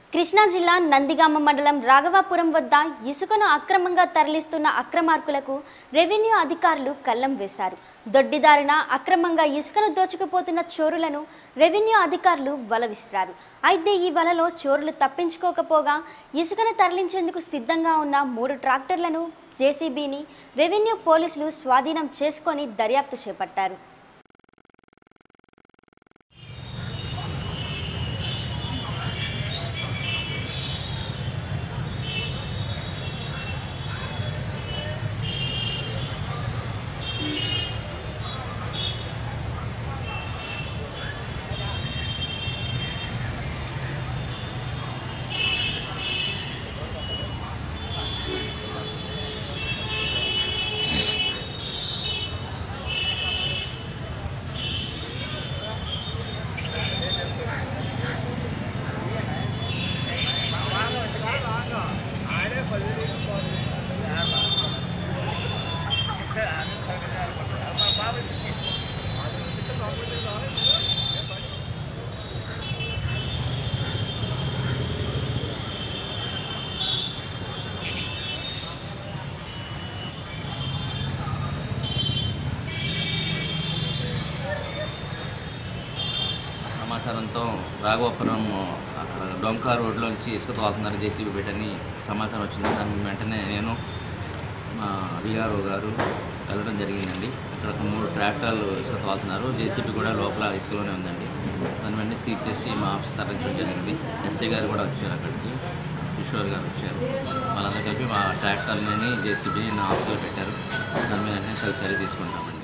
కృష్ణా జిల్లా నందిగామ మండలం రాఘవాపురం వద్ద ఇసుకను అక్రమంగా తరలిస్తున్న అక్రమార్కులకు రెవెన్యూ అధికారులు కళ్ళం వేశారు దొడ్డిదారిన అక్రమంగా ఇసుకను దోచుకుపోతున్న చోరులను రెవెన్యూ అధికారులు వల విసిరారు అయితే ఈ వలలో చోరులు తప్పించుకోకపోగా ఇసుకను తరలించేందుకు సిద్ధంగా ఉన్న మూడు ట్రాక్టర్లను జేసీబీని రెవెన్యూ పోలీసులు స్వాధీనం చేసుకొని దర్యాప్తు చేపట్టారు సమాచారంతో రాఘవపురం అక్కడ డొంకా రోడ్లోంచి ఇసుక తోలుతున్నారు జేసీబీ పెట్టని సమాచారం వచ్చింది దాని వెంటనే నేను మా విఆర్ఓ గారు వెళ్ళడం జరిగిందండి అక్కడ ఒక మూడు ట్రాక్టర్లు ఇసుక తోలుతున్నారు జేసీబీ కూడా లోపల ఇసుకలోనే ఉందండి దాని వెంటనే సీజ్ చేసి మా ఆఫీస్ తరలించడం జరిగింది ఎస్ఐ గారు కూడా వచ్చారు అక్కడికి కిషోర్ గారు వచ్చారు వాళ్ళందరూ కలిపి మా ట్రాక్టర్ని జేసీబీని నా ఆఫీస్లో పెట్టారు దాని మీద వెంటనే చర్య తీసుకుంటామండి